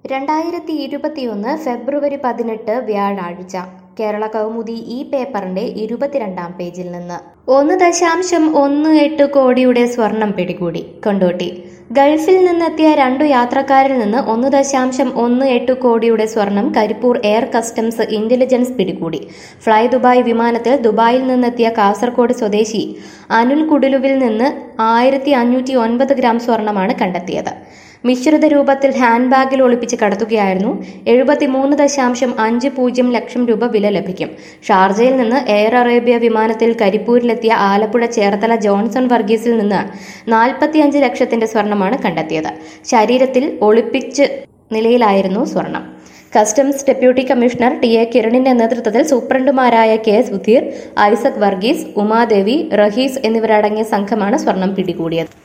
രണ്ടായിരത്തി ഇരുപത്തിയൊന്ന് ഫെബ്രുവരി പതിനെട്ട് വ്യാഴാഴ്ച കേരള കൗമുദി ഈ പേപ്പറിന്റെ ഇരുപത്തിരണ്ടാം പേജിൽ നിന്ന് ഒന്ന് ദശാംശം ഒന്ന് എട്ട് കോടിയുടെ സ്വർണം പിടികൂടി കൊണ്ടോട്ടി ഗൾഫിൽ നിന്നെത്തിയ രണ്ടു യാത്രക്കാരിൽ നിന്ന് ഒന്ന് ദശാംശം ഒന്ന് എട്ട് കോടിയുടെ സ്വർണം കരിപ്പൂർ എയർ കസ്റ്റംസ് ഇന്റലിജൻസ് പിടികൂടി ഫ്ലൈ ദുബായ് വിമാനത്തിൽ ദുബായിൽ നിന്നെത്തിയ കാസർഗോഡ് സ്വദേശി അനിൽ കുടിലുവിൽ നിന്ന് ആയിരത്തി അഞ്ഞൂറ്റി ഒൻപത് ഗ്രാം സ്വർണമാണ് കണ്ടെത്തിയത് മിശ്രിത രൂപത്തിൽ ഹാൻഡ് ബാഗിൽ ഒളിപ്പിച്ച് കടത്തുകയായിരുന്നു എഴുപത്തിമൂന്ന് ദശാംശം അഞ്ച് പൂജ്യം ലക്ഷം രൂപ വില ലഭിക്കും ഷാർജയിൽ നിന്ന് എയർ അറേബ്യ വിമാനത്തിൽ കരിപ്പൂരിലെത്തിയ ആലപ്പുഴ ചേർത്തല ജോൺസൺ വർഗീസിൽ നിന്ന് നാൽപ്പത്തിയഞ്ച് ലക്ഷത്തിന്റെ സ്വർണമാണ് കണ്ടെത്തിയത് ശരീരത്തിൽ ഒളിപ്പിച്ച് നിലയിലായിരുന്നു സ്വർണം customs deputy commissioner T A കിരണിന്റെ നേതൃത്വത്തിൽ സൂപ്രണ്ടുമാരായ കെ സുധീർ ഐസക് വർഗീസ് ഉമാദേവി റഹീസ് എന്നിവരടങ്ങിയ സംഘമാണ് സ്വർണം പിടികൂടിയത്